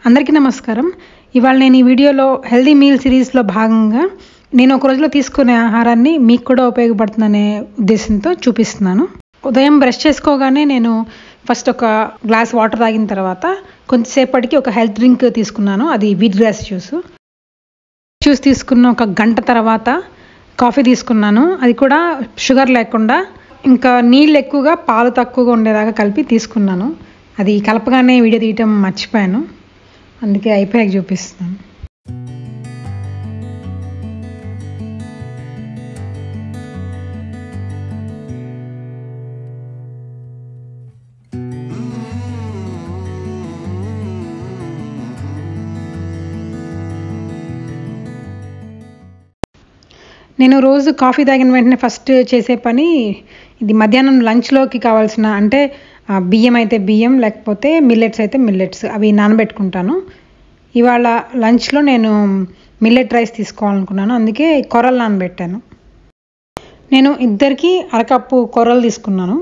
అందరికీ నమస్కారం ఇవాళ నేను ఈ వీడియోలో హెల్దీ మీల్ సిరీస్లో భాగంగా నేను ఒక రోజులో తీసుకునే ఆహారాన్ని మీకు కూడా ఉపయోగపడుతుందనే ఉద్దేశంతో చూపిస్తున్నాను ఉదయం బ్రష్ చేసుకోగానే నేను ఫస్ట్ ఒక గ్లాస్ వాటర్ తాగిన తర్వాత కొంతసేపటికి ఒక హెల్త్ డ్రింక్ తీసుకున్నాను అది వీట్ గ్రాస్ జ్యూస్ జ్యూస్ తీసుకున్న ఒక గంట తర్వాత కాఫీ తీసుకున్నాను అది కూడా షుగర్ లేకుండా ఇంకా నీళ్ళు ఎక్కువగా పాలు తక్కువగా ఉండేలాగా కలిపి తీసుకున్నాను అది కలపగానే వీడియో తీయటం మర్చిపోయాను అందుకే అయిపోయాక చూపిస్తున్నాను నేను రోజు కాఫీ తాగిన వెంటనే ఫస్ట్ చేసే పని ఇది మధ్యాహ్నం లంచ్లోకి కావాల్సిన అంటే ఆ, బియ్యం అయితే బియ్యం లేకపోతే మిల్లెట్స్ అయితే మిల్లెట్స్ అవి నానబెట్టుకుంటాను ఇవాళ లంచ్లో నేను మిల్లెట్ రైస్ తీసుకోవాలనుకున్నాను అందుకే కొర్రలు నానబెట్టాను నేను ఇద్దరికి అరకప్పు కొర్రలు తీసుకున్నాను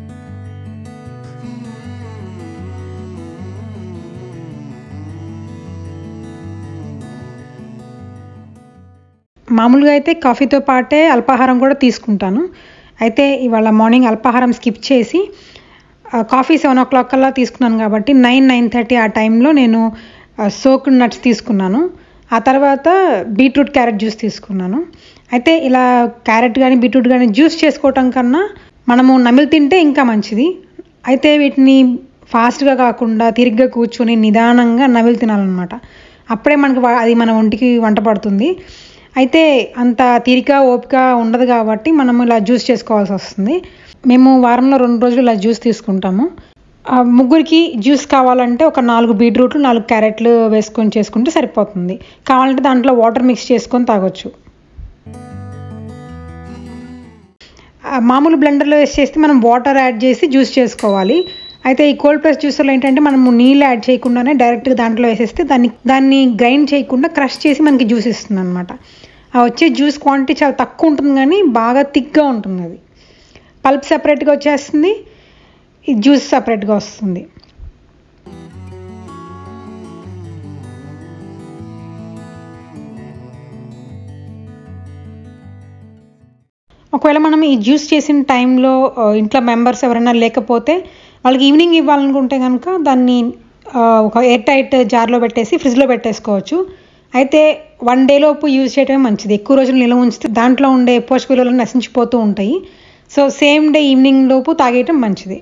మామూలుగా అయితే కాఫీతో పాటే అల్పాహారం కూడా తీసుకుంటాను అయితే ఇవాళ మార్నింగ్ అల్పాహారం స్కిప్ చేసి ఆ, కాఫీ సెవెన్ ఓ క్లాక్ కల్లా తీసుకున్నాను కాబట్టి నైన్ నైన్ థర్టీ ఆ టైంలో నేను సోక్ నట్స్ తీసుకున్నాను ఆ తర్వాత బీట్రూట్ క్యారెట్ జ్యూస్ తీసుకున్నాను అయితే ఇలా క్యారెట్ కానీ బీట్రూట్ కానీ జ్యూస్ చేసుకోవటం కన్నా మనము నమిలి తింటే ఇంకా మంచిది అయితే వీటిని ఫాస్ట్గా కాకుండా తిరిగ్గా కూర్చొని నిదానంగా నమిలి తినాలన్నమాట అప్పుడే మనకి వా- అది మన ఒంటికి వంట పడుతుంది అయితే అంత తీరిక ఓపిక ఉండదు కాబట్టి మనం ఇలా జ్యూస్ చేసుకోవాల్సి వస్తుంది మేము వారంలో రెండు రోజులు ఇలా జ్యూస్ తీసుకుంటాము ఆ, ముగ్గురికి జ్యూస్ కావాలంటే ఒక నాలుగు బీట్రూట్లు నాలుగు క్యారెట్లు వేసుకొని చేసుకుంటే సరిపోతుంది కావాలంటే దాంట్లో వాటర్ మిక్స్ చేసుకొని తాగొచ్చు ఆ, మామూలు బ్లెండర్లో వేసి చేస్తే మనం వాటర్ యాడ్ చేసి జ్యూస్ చేసుకోవాలి అయితే ఈ కోల్డ్ ప్రెస్ జ్యూసర్లో ఏంటంటే మనము నీళ్ళు యాడ్ చేయకుండానే డైరెక్ట్గా దాంట్లో వేసేస్తే దాన్ని దాన్ని గ్రైండ్ చేయకుండా క్రష్ చేసి మనకి జ్యూస్ ఇస్తుంది అనమాట ఆ వచ్చే జ్యూస్ క్వాంటిటీ చాలా తక్కువ ఉంటుంది కానీ బాగా థిక్గా ఉంటుంది అది పల్ప్ సపరేట్గా వచ్చేస్తుంది ఈ జ్యూస్ సపరేట్గా వస్తుంది ఒకవేళ మనం ఈ జ్యూస్ చేసిన టైంలో ఆ, ఇంట్లో మెంబర్స్ ఎవరైనా లేకపోతే వాళ్ళకి ఈవినింగ్ ఇవ్వాలనుకుంటే కనుక దాన్ని ఆ, ఒక ఎయిర్ టైట్ జార్లో పెట్టేసి ఫ్రిడ్జ్లో పెట్టేసుకోవచ్చు అయితే వన్ లోపు యూజ్ చేయడమే మంచిది ఎక్కువ రోజులు నిల్వ ఉంచితే దాంట్లో ఉండే పోషక విలువలు నశించిపోతూ ఉంటాయి సో సేమ్ డే ఈవినింగ్ లోపు తాగేయటం మంచిది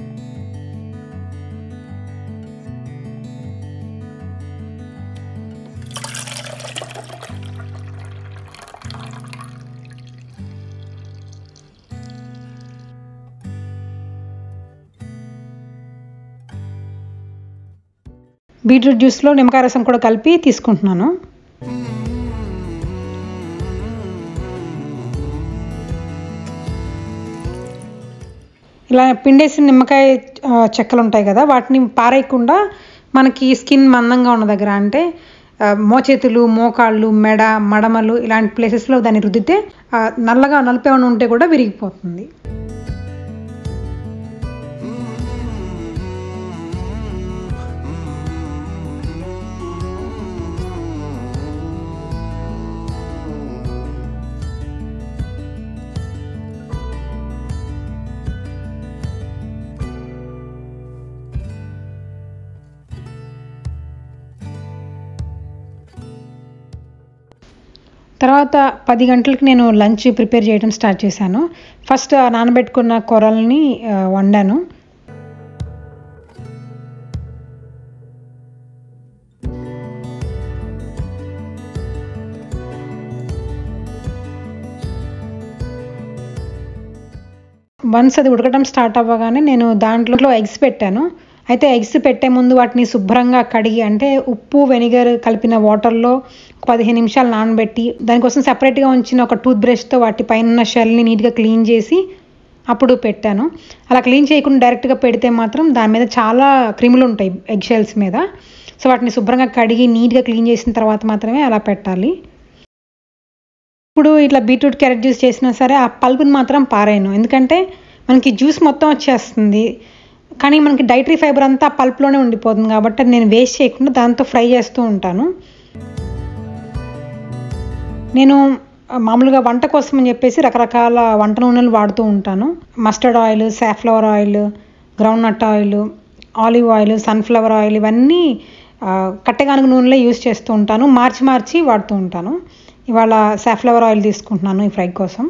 బీట్రూట్ జ్యూస్లో నిమ్మకాయ రసం కూడా కలిపి తీసుకుంటున్నాను ఇలా పిండేసిన నిమ్మకాయ ఆ, చెక్కలు ఉంటాయి కదా వాటిని పారేయకుండా మనకి స్కిన్ మందంగా ఉన్న దగ్గర అంటే ఆ, మోచేతులు మోకాళ్ళు మెడ మడమలు ఇలాంటి ప్లేసెస్లో దాన్ని రుద్దితే ఆ, నల్లగా నలుపు ఏమైనా ఉంటే కూడా విరిగిపోతుంది తర్వాత పది గంటలకు నేను లంచ్ ప్రిపేర్ చేయడం స్టార్ట్ చేశాను ఫస్ట్ ఆ నానబెట్టుకున్న కొరల్ని ఆ, వండాను వన్స్ అది ఉడకడం స్టార్ట్ అవ్వగానే నేను దాంట్లో ఎగ్స్ పెట్టాను అయితే ఎగ్స్ పెట్టే ముందు వాటిని శుభ్రంగా కడిగి అంటే ఉప్పు వెనిగర్ కలిపిన వాటర్లో ఒక పదిహేను నిమిషాలు నానబెట్టి దానికోసం సపరేట్గా ఉంచిన ఒక టూత్ బ్రష్తో వాటి పైన ఉన్న షెల్ని నీట్గా క్లీన్ చేసి అప్పుడు పెట్టాను అలా క్లీన్ చేయకుండా డైరెక్ట్గా పెడితే మాత్రం దాని మీద చాలా క్రిములు ఉంటాయి ఎగ్ షెల్స్ మీద సో వాటిని శుభ్రంగా కడిగి నీట్గా క్లీన్ చేసిన తర్వాత మాత్రమే అలా పెట్టాలి ఇప్పుడు ఇట్లా బీట్రూట్ క్యారెట్ జ్యూస్ చేసినా సరే ఆ పల్పుని మాత్రం పారాయను ఎందుకంటే మనకి జ్యూస్ మొత్తం వచ్చేస్తుంది కానీ మనకి డైటరీ ఫైబర్ అంతా పల్ప్లోనే ఉండిపోతుంది కాబట్టి అది నేను వేస్ట్ చేయకుండా దాంతో ఫ్రై చేస్తూ ఉంటాను నేను మామూలుగా వంట కోసం అని చెప్పేసి రకరకాల వంట నూనెలు వాడుతూ ఉంటాను mustard oil safflower oil groundnut oil olive oil sunflower oil ఇవన్నీ కట్టెగానుగ నూనెలో యూస్ చేస్తూ ఉంటాను మార్చి మార్చి వాడుతూ ఉంటాను ఇవాళ సాఫ్లవర్ ఆయిల్ తీసుకుంటున్నాను ఈ ఫ్రై కోసం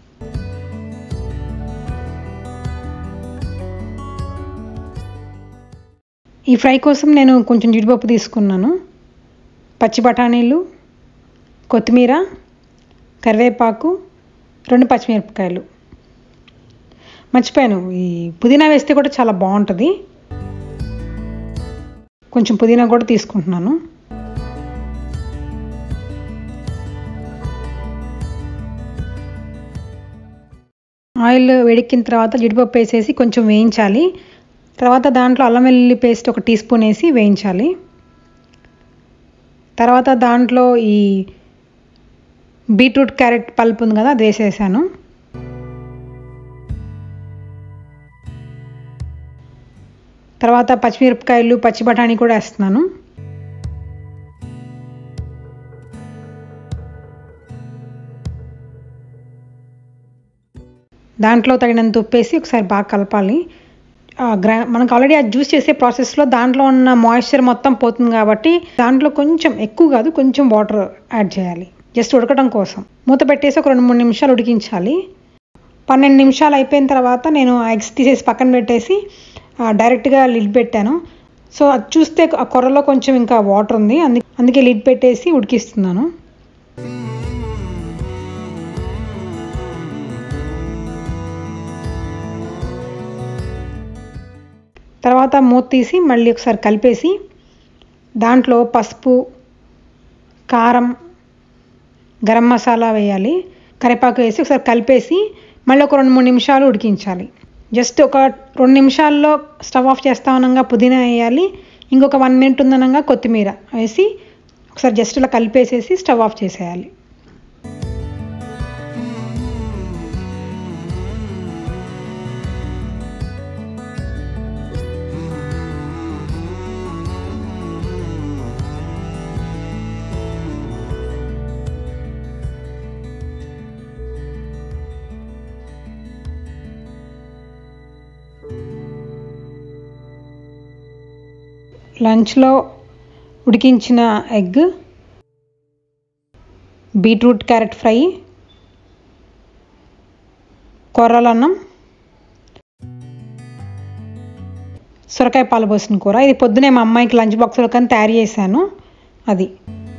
ఈ ఫ్రై కోసం నేను కొంచెం జీడిపప్పు తీసుకున్నాను పచ్చి బఠానీలు కొత్తిమీర కరివేపాకు రెండు పచ్చిమిరపకాయలు మర్చిపోయాను ఈ పుదీనా వేస్తే కూడా చాలా బాగుంటుంది కొంచెం పుదీనా కూడా తీసుకుంటున్నాను ఆయిల్ వేడెక్కిన తర్వాత జీడిపప్పు వేసేసి కొంచెం వేయించాలి తర్వాత దాంట్లో అల్లం వెల్లుల్లి పేస్ట్ ఒక టీ స్పూన్ వేసి వేయించాలి తర్వాత దాంట్లో ఈ బీట్రూట్ క్యారెట్ పల్ప్ ఉంది కదా అది వేసేసాను తర్వాత పచ్చిమిరపకాయలు పచ్చి బఠానీ కూడా వేస్తున్నాను దాంట్లో తగినంత ఉప్పేసి ఒకసారి బాగా కలపాలి గ్రా మనకు ఆల్రెడీ అది జ్యూస్ చేసే ప్రాసెస్లో దాంట్లో ఉన్న మాయిశ్చర్ మొత్తం పోతుంది కాబట్టి దాంట్లో కొంచెం ఎక్కువ కాదు కొంచెం వాటర్ యాడ్ చేయాలి జస్ట్ ఉడకడం కోసం మూత పెట్టేసి ఒక రెండు మూడు నిమిషాలు ఉడికించాలి పన్నెండు నిమిషాలు అయిపోయిన తర్వాత నేను ఆ ఎగ్స్ తీసేసి పక్కన పెట్టేసి డైరెక్ట్గా లిడ్ పెట్టాను సో అది చూస్తే ఆ కొర్రలో కొంచెం ఇంకా వాటర్ ఉంది అందు అందుకే లిడ్ పెట్టేసి ఉడికిస్తున్నాను తర్వాత మూత తీసి మళ్ళీ ఒకసారి కలిపేసి దాంట్లో పసుపు కారం గరం మసాలా వేయాలి కరివేపాకు వేసి ఒకసారి కలిపేసి మళ్ళీ ఒక రెండు మూడు నిమిషాలు ఉడికించాలి జస్ట్ ఒక రెండు నిమిషాల్లో స్టవ్ ఆఫ్ చేస్తా ఉన్నాగా పుదీనా వేయాలి ఇంకొక వన్ మినిట్ ఉందనగా కొత్తిమీర వేసి ఒకసారి జస్ట్ ఇలా కలిపేసేసి స్టవ్ ఆఫ్ చేసేయాలి లంచ్లో ఉడికించిన ఎగ్ బీట్రూట్ క్యారెట్ ఫ్రై కొర్రలన్నం సొరకాయ పాలబోసిన కూర ఇది పొద్దునే మా అమ్మాయికి లంచ్ బాక్స్లో కానీ తయారు చేశాను అది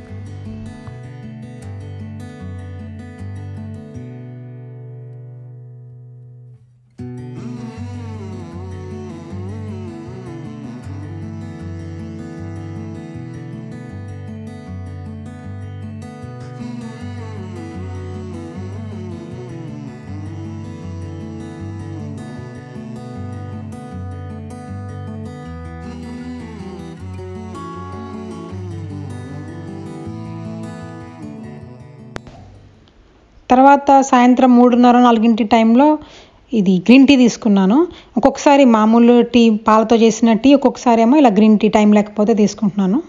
తర్వాత సాయంత్రం మూడున్నర నాలుగింటి టైంలో ఇది గ్రీన్ టీ తీసుకున్నాను ఒక్కొక్కసారి మామూలు టీ పాలతో చేసిన టీ ఒక్కొక్కసారి ఏమో ఇలా గ్రీన్ టీ టైం లేకపోతే తీసుకుంటున్నాను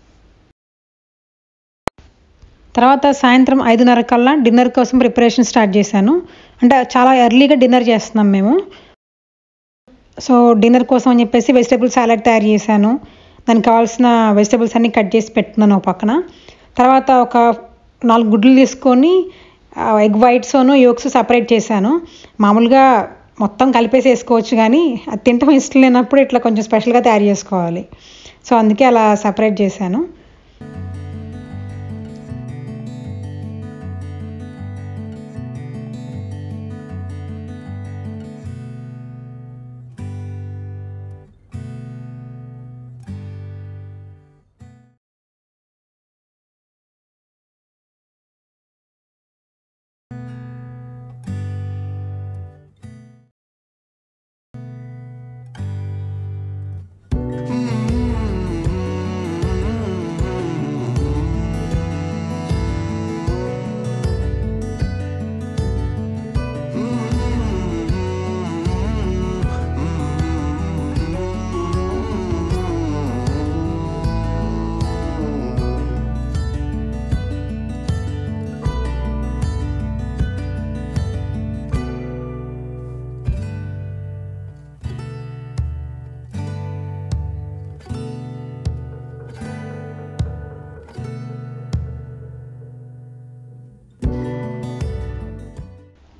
తర్వాత సాయంత్రం ఐదున్నర కల్లా డిన్నర్ కోసం ప్రిపరేషన్ స్టార్ట్ చేశాను అంటే చాలా ఎర్లీగా డిన్నర్ చేస్తున్నాం మేము సో డిన్నర్ కోసం అని చెప్పేసి వెజిటేబుల్ సాలడ్ తయారు చేశాను దానికి కావాల్సిన వెజిటేబుల్స్ అన్నీ కట్ చేసి పెట్టుకున్నాను ఒక పక్కన తర్వాత ఒక నాలుగు గుడ్లు తీసుకొని ఎగ్ వైట్స్ను యోక్స్ సపరేట్ చేశాను మామూలుగా మొత్తం కలిపేసి వేసుకోవచ్చు కానీ అది తింటాం ఇష్టం లేనప్పుడు ఇట్లా కొంచెం స్పెషల్గా తయారు చేసుకోవాలి సో అందుకే అలా సపరేట్ చేశాను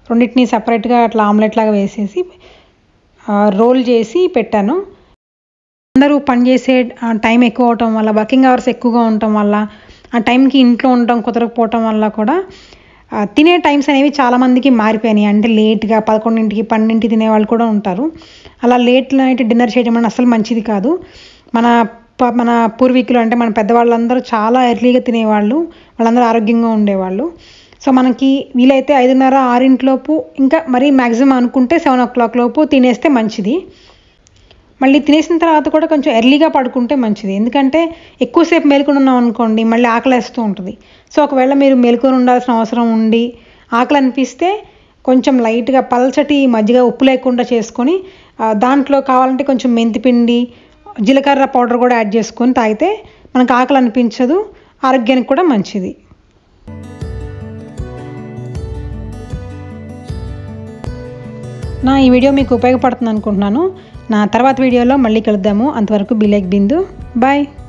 రెండింటిని సపరేట్గా అట్లా ఆమ్లెట్ లాగా వేసేసి రోల్ చేసి పెట్టాను అందరూ పనిచేసే టైం ఎక్కువ అవటం వల్ల వర్కింగ్ అవర్స్ ఎక్కువగా ఉండటం వల్ల ఆ టైంకి ఇంట్లో ఉండటం కుదరకపోవటం వల్ల కూడా ఆ, తినే టైమ్స్ అనేవి చాలామందికి మారిపోయినాయి అంటే లేట్గా పదకొండింటికి పన్నెండింటికి తినే వాళ్ళు కూడా ఉంటారు అలా లేట్ నైట్ డిన్నర్ చేయడం అనేది అసలు మంచిది కాదు మన ప- మన పూర్వీకులు అంటే మన పెద్దవాళ్ళందరూ చాలా ఎర్లీగా తినేవాళ్ళు వాళ్ళందరూ ఆరోగ్యంగా ఉండేవాళ్ళు సో మనకి వీలైతే ఐదున్నర ఆరింటిలోపు ఇంకా మరీ మ్యాక్సిమం అనుకుంటే సెవెన్ ఓ క్లాక్ లోపు తినేస్తే మంచిది మళ్ళీ తినేసిన తర్వాత కూడా కొంచెం ఎర్లీగా పడుకుంటే మంచిది ఎందుకంటే ఎక్కువసేపు మేలుకొని ఉన్నాం అనుకోండి మళ్ళీ ఆకలేస్తూ ఉంటుంది సో ఒకవేళ మీరు మేలుకొని ఉండాల్సిన అవసరం ఉండి ఆకలి అనిపిస్తే కొంచెం లైట్గా పల్చటి మజ్జిగ ఉప్పు లేకుండా చేసుకొని ఆ, దాంట్లో కావాలంటే కొంచెం మెంతిపిండి జీలకర్ర పౌడర్ కూడా యాడ్ చేసుకొని తాగితే మనకు ఆకలి అనిపించదు ఆరోగ్యానికి కూడా మంచిది నా ఈ వీడియో మీకు ఉపయోగపడుతుంది అనుకుంటున్నాను నా తర్వాత వీడియోలో మళ్ళీ కలుద్దాము అంతవరకు బి లైక్ బిందు బాయ్